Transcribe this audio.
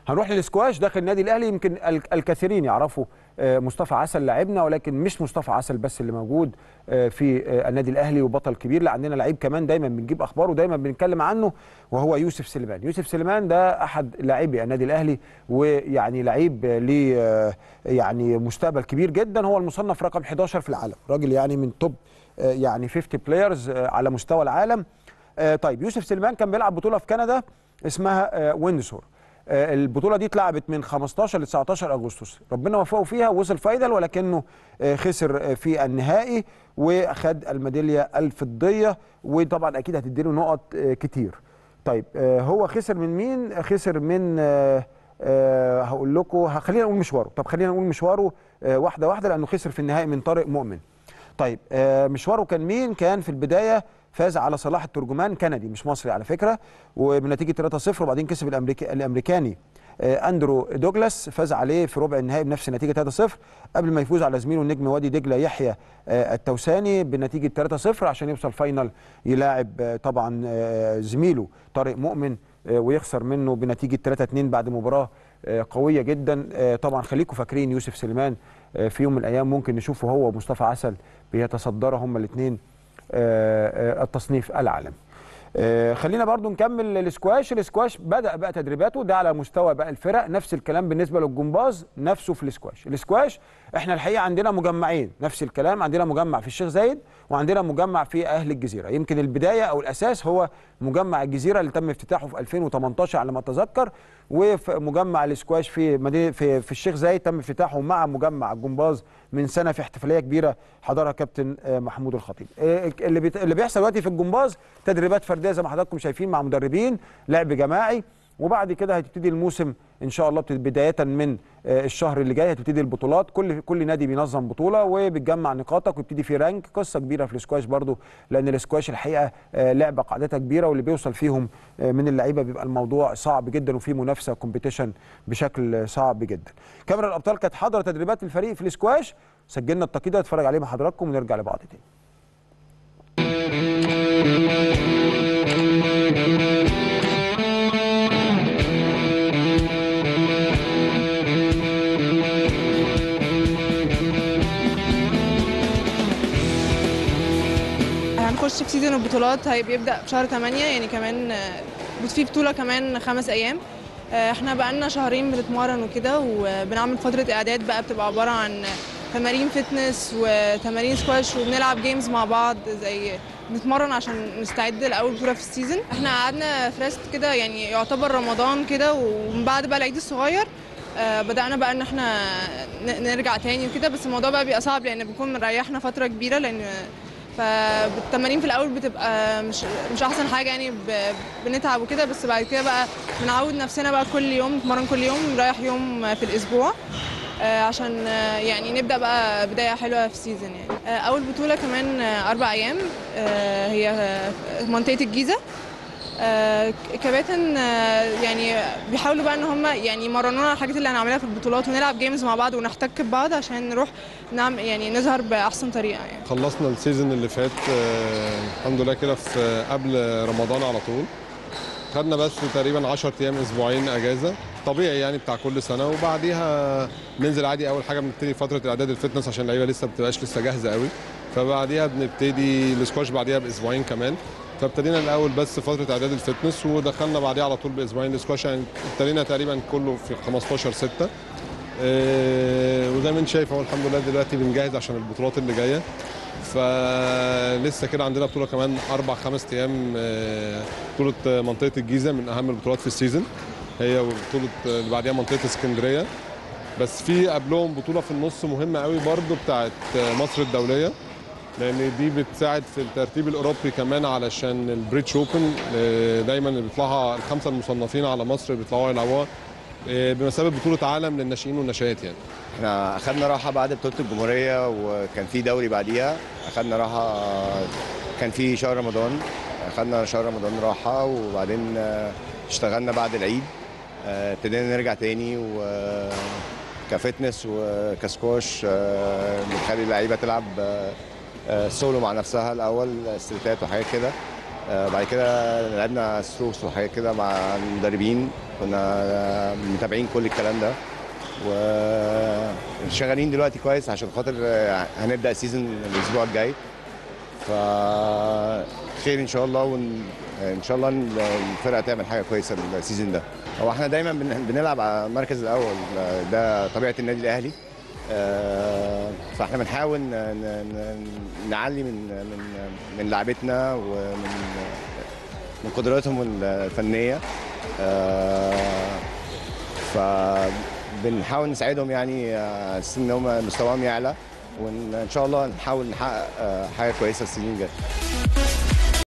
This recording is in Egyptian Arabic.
هنروح للسكواش داخل النادي الاهلي يمكن ال- الكثيرين يعرفوا آه، مصطفى عسل لاعبنا ولكن مش مصطفى عسل بس اللي موجود آه، في آه، النادي الاهلي وبطل كبير لا عندنا لعيب كمان دايما بنجيب اخباره ودايما بنتكلم عنه وهو يوسف سليمان يوسف سليمان ده احد لاعبي النادي الاهلي ويعني لعيب ليه آه، يعني مستقبل كبير جدا هو المصنف رقم 11 في العالم راجل يعني من توب آه، يعني 50 بلايرز على مستوى العالم آه، طيب يوسف سليمان كان بيلعب بطوله في كندا اسمها آه، ويندسور آه، البطوله دي اتلعبت من 15 ل 19 اغسطس ربنا وفقه فيها ووصل فاينل ولكنه آه، خسر آه، في النهائي وخد الميداليه الفضيه وطبعا اكيد هتديله نقط آه، كتير طيب آه، هو خسر من مين خسر من آه، آه، هقول لكم خلينا نقول مشواره طب خلينا نقول مشواره آه، واحده واحده لانه خسر في النهائي من طارق مؤمن طيب آه، مشواره كان مين كان في البدايه فاز على صلاح الترجمان كندي مش مصري على فكره وبنتيجه 3-0 وبعدين كسب الأمريكي الامريكاني آه، اندرو دوجلاس فاز عليه في ربع النهائي بنفس النتيجه 3-0 قبل ما يفوز على زميله النجم وادي دجله يحيى آه، التوساني بنتيجه 3-0 عشان يوصل فاينل يلاعب آه، طبعا آه، زميله طارق مؤمن آه، ويخسر منه بنتيجه 3-2 بعد مباراه آه، قويه جدا آه، طبعا خليكم فاكرين يوسف سليمان آه، في يوم من الايام ممكن نشوفه هو ومصطفى عسل بيتصدروا هما الاثنين التصنيف العالمي آه، خلينا برضو نكمل الاسكواش الاسكواش بدا بقى تدريباته ده على مستوى بقى الفرق نفس الكلام بالنسبه للجمباز نفسه في الاسكواش الاسكواش احنا الحقيقه عندنا مجمعين نفس الكلام عندنا مجمع في الشيخ زايد وعندنا مجمع في اهل الجزيره يمكن البدايه او الاساس هو مجمع الجزيره اللي تم افتتاحه في 2018 على ما اتذكر ومجمع الاسكواش في مدينه في, في الشيخ زايد تم افتتاحه مع مجمع الجمباز من سنه في احتفاليه كبيره حضرها كابتن آه، محمود الخطيب آه، اللي بيت- اللي بيحصل دلوقتي في الجمباز تدريبات فرديه زي ما حضراتكم شايفين مع مدربين لعب جماعي وبعد كده هتبتدي الموسم ان شاء الله بت- بدايه من آه، الشهر اللي جاي هتبتدي البطولات كل كل نادي بينظم بطوله وبتجمع نقاطك ويبتدي في رانك قصه كبيره في الاسكواش برضو لان الاسكواش الحقيقه آه، لعبه قاعدتها كبيره واللي بيوصل فيهم آه، من اللعيبه بيبقى الموضوع صعب جدا وفي منافسه كومبيتيشن بشكل صعب جدا كاميرا الابطال كانت حاضره تدريبات الفريق في الاسكواش سجلنا التقييد ده نتفرج عليه مع حضراتكم ونرجع لبعض تاني هنخش في سيزون البطولات هي بيبدأ في شهر 8 يعني كمان آه، في بطولة كمان خمس أيام آه، احنا بقالنا شهرين بنتمرن وكده وبنعمل فترة إعداد بقى بتبقى عبارة عن تمارين فتنس وتمارين سكواش وبنلعب جيمز مع بعض زي بنتمرن عشان نستعد لأول بطولة في السيزون احنا قعدنا في ريست كده يعني يعتبر رمضان كده ومن بعد بقى العيد الصغير آه، بدأنا بقى ان احنا ن- نرجع تاني وكده بس الموضوع بقى بيبقى صعب لان بنكون مريحنا فترة كبيرة لان فالتمارين في الاول بتبقى مش مش احسن حاجه يعني ب- بنتعب وكده بس بعد كده بقى بنعود نفسنا بقى كل يوم نتمرن كل يوم نريح يوم في الاسبوع آه، عشان آه، يعني نبدا بقى بدايه حلوه في السيزون يعني آه، اول بطوله كمان آه، اربع ايام آه، هي آه، منطقه الجيزه آه، كباتن آه، يعني بيحاولوا بقى ان هم يعني يمرنونا على الحاجات اللي هنعملها في البطولات ونلعب جيمز مع بعض ونحتك ببعض عشان نروح نعمل يعني نظهر باحسن طريقه يعني خلصنا السيزون اللي فات آه، الحمد لله كده في قبل رمضان على طول خدنا بس تقريبا 10 ايام اسبوعين اجازه طبيعي يعني بتاع كل سنه وبعديها ننزل عادي اول حاجه بنبتدي فتره اعداد الفتنس عشان اللعيبه لسه ما بتبقاش لسه جاهزه قوي فبعديها بنبتدي السكواش بعديها باسبوعين كمان فابتدينا الاول بس فتره اعداد الفتنس ودخلنا بعديها على طول باسبوعين السكواش يعني ابتدينا تقريبا كله في 15 6 وزي ما انت شايف اهو الحمد لله دلوقتي بنجهز عشان البطولات اللي جايه فلسه كده عندنا بطوله كمان اربع خمس ايام آه، بطوله منطقه الجيزه من اهم البطولات في السيزون هي وبطوله اللي بعديها منطقه اسكندريه بس في قبلهم بطوله في النص مهمه قوي برضو بتاعت مصر الدوليه لان دي بتساعد في الترتيب الاوروبي كمان علشان البريتش اوبن آه، دايما اللي بيطلعها الخمسه المصنفين على مصر بيطلعوها يلعبوها آه، بمثابه بطوله عالم للناشئين والناشئات يعني احنا اخدنا راحه بعد بطوله الجمهوريه وكان في دوري بعديها اخدنا راحه كان في شهر رمضان اخدنا شهر رمضان راحه وبعدين آه، اشتغلنا بعد العيد آه، ابتدينا نرجع تاني و كفتنس وكسكواش آه، بنخلي اللعيبه تلعب آه، آه، سولو مع نفسها الاول ستريتات وحاجات كده آه، بعد كده لعبنا ستروكس وحاجات كده مع المدربين كنا آه، متابعين كل الكلام ده وشغالين دلوقتي كويس عشان خاطر آه، هنبدا السيزون الاسبوع الجاي فخير ان شاء الله وان ان شاء الله الفرقه تعمل حاجه كويسه السيزون ده هو احنا دايما بن- بنلعب على المركز الاول ده طبيعه النادي الاهلي آه، فاحنا بنحاول ن- ن- ن- نعلي من من من لعبتنا ومن من قدراتهم الفنيه آه، فبنحاول نساعدهم يعني آه، على أساس ان هم مستواهم يعلى وان شاء الله نحاول نحقق آه، حاجه كويسه السنين الجايه